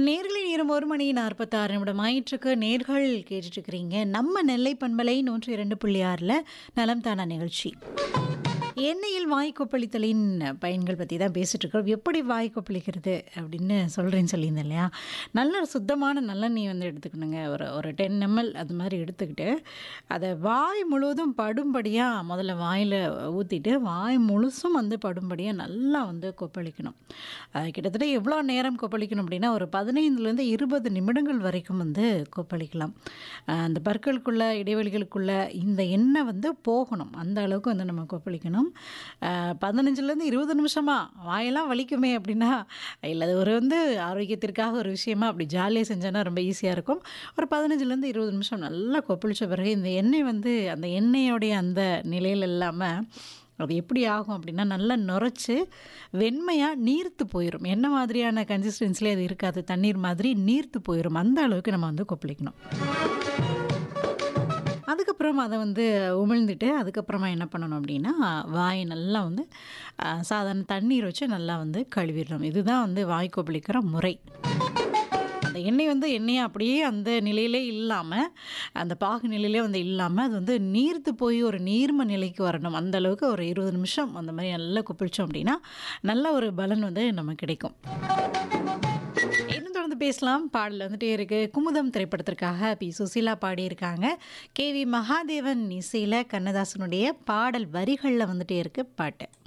நேர்களை நேரம் ஒரு மணி நாற்பத்தாறு நிமிடம் ஆயிற்றுக்கு நேர்கள் கேட்டுட்டு இருக்கிறீங்க நம்ம நெல்லை பண்பலை நூற்றி இரண்டு புள்ளி ஆறில் நலம் தானா நிகழ்ச்சி எண்ணெயில் வாய் கொப்பளித்தலின் பயன்கள் பற்றி தான் பேசிகிட்டு இருக்கோம் எப்படி வாய் கொப்பளிக்கிறது அப்படின்னு சொல்கிறேன்னு சொல்லியிருந்தேன் இல்லையா நல்ல சுத்தமான நல்லெண்ணெய் வந்து எடுத்துக்கணுங்க ஒரு ஒரு டென் எம்எல் அது மாதிரி எடுத்துக்கிட்டு அதை வாய் முழுவதும் படும்படியாக முதல்ல வாயில் ஊற்றிட்டு வாய் முழுசும் வந்து படும்படியாக நல்லா வந்து கொப்பளிக்கணும் அது கிட்டத்தட்ட எவ்வளோ நேரம் கொப்பளிக்கணும் அப்படின்னா ஒரு பதினைந்துலேருந்து இருபது நிமிடங்கள் வரைக்கும் வந்து கொப்பளிக்கலாம் அஹ் அந்த பற்களுக்குள்ள இடைவெளிகளுக்குள்ள இந்த எண்ணெய் வந்து போகணும் அந்த அளவுக்கு வந்து நம்ம கொப்பளிக்கணும் அஹ் பதினஞ்சுலேருந்து இருபது நிமிஷமா வாயெல்லாம் வலிக்குமே அப்படின்னா இல்லை அது ஒரு வந்து ஆரோக்கியத்திற்காக ஒரு விஷயமா அப்படி ஜாலியாக செஞ்சோன்னா ரொம்ப ஈஸியாக இருக்கும் ஒரு பதினஞ்சுலேருந்து இருபது நிமிஷம் நல்லா கொப்பளிச்ச பிறகு இந்த எண்ணெய் வந்து அந்த எண்ணெயோடைய அந்த நிலையில் இல்லாமல் அது எப்படி ஆகும் அப்படின்னா நல்லா நுரைச்சி வெண்மையாக நீர்த்து போயிடும் என்ன மாதிரியான கன்சிஸ்டன்சிலே அது இருக்காது தண்ணீர் மாதிரி நீர்த்து போயிடும் அந்த அளவுக்கு நம்ம வந்து கொப்பளிக்கணும் அதுக்கப்புறம் அதை வந்து உமிழ்ந்துட்டு அதுக்கப்புறமா என்ன பண்ணணும் அப்படின்னா வாய் நல்லா வந்து ஆஹ், சாதாரண தண்ணீர் வச்சு நல்லா வந்து கழுவிடணும் இதுதான் வந்து வாய் கொப்பளிக்கிற முறை அந்த எண்ணெய் வந்து எண்ணெயை அப்படியே அந்த நிலையிலே இல்லாமல் அந்த பாகு நிலையிலே வந்து இல்லாமல் அது வந்து நீர்த்து போய் ஒரு நீர்ம நிலைக்கு வரணும் அந்த அளவுக்கு ஒரு இருபது நிமிஷம் அந்த மாதிரி நல்லா கொப்பளிச்சோம் அப்படின்னா நல்ல ஒரு பலன் வந்து நமக்கு கிடைக்கும் இன்னும் தொடர்ந்து பேசலாம் பாடல் வந்துட்டே இருக்கு குமுதம் திரைப்படத்திற்காக பி சுசீலா பாடியிருக்காங்க கே வி மகாதேவன் இசையில் கண்ணதாசனுடைய பாடல் வரிகளில் வந்துட்டே இருக்கு பாட்டு